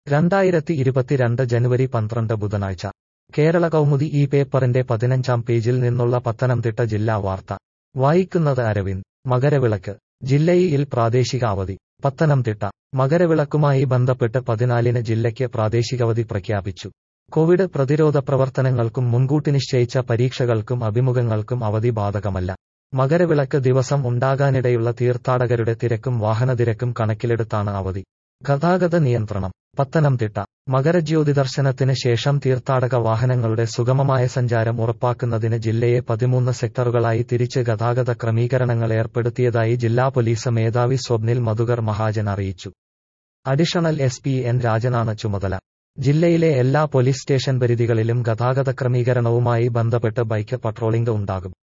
രണ്ടായിരത്തി ഇരുപത്തിരണ്ട് ജനുവരി പന്ത്രണ്ട് ബുധനാഴ്ച കേരള കൗമുദി ഈ പേപ്പറിന്റെ പതിനഞ്ചാം പേജിൽ നിന്നുള്ള പത്തനംതിട്ട ജില്ലാ വാർത്ത വായിക്കുന്നത് അരവിന്ദ് മകരവിളക്ക് ജില്ലയിൽ പ്രാദേശിക അവധി പത്തനംതിട്ട മകരവിളക്കുമായി ബന്ധപ്പെട്ട് പതിനാലിന് ജില്ലയ്ക്ക് പ്രാദേശികാവധി പ്രഖ്യാപിച്ചു കോവിഡ് പ്രതിരോധ പ്രവർത്തനങ്ങൾക്കും മുൻകൂട്ടി നിശ്ചയിച്ച പരീക്ഷകൾക്കും അഭിമുഖങ്ങൾക്കും അവധി ബാധകമല്ല മകരവിളക്ക് ദിവസം ഉണ്ടാകാനിടയുള്ള തീർത്ഥാടകരുടെ തിരക്കും വാഹനതിരക്കും കണക്കിലെടുത്താണ് അവധി ഗതാഗത നിയന്ത്രണം പത്തനംതിട്ട മകരജ്യോതി ദർശനത്തിന് ശേഷം തീർത്ഥാടക വാഹനങ്ങളുടെ സുഗമമായ സഞ്ചാരം ഉറപ്പാക്കുന്നതിന് ജില്ലയെ പതിമൂന്ന് സെക്ടറുകളായി തിരിച്ച് ഗതാഗത ക്രമീകരണങ്ങൾ ഏർപ്പെടുത്തിയതായി ജില്ലാ പോലീസ് മേധാവി സ്വപ്നിൽ മധുകർ മഹാജൻ അറിയിച്ചു അഡീഷണൽ എസ് പി എൻ രാജനാണ് ചുമതല ജില്ലയിലെ എല്ലാ പോലീസ് സ്റ്റേഷൻ പരിധികളിലും ഗതാഗത ക്രമീകരണവുമായി ബന്ധപ്പെട്ട് ബൈക്ക് പട്രോളിംഗ് ഉണ്ടാകും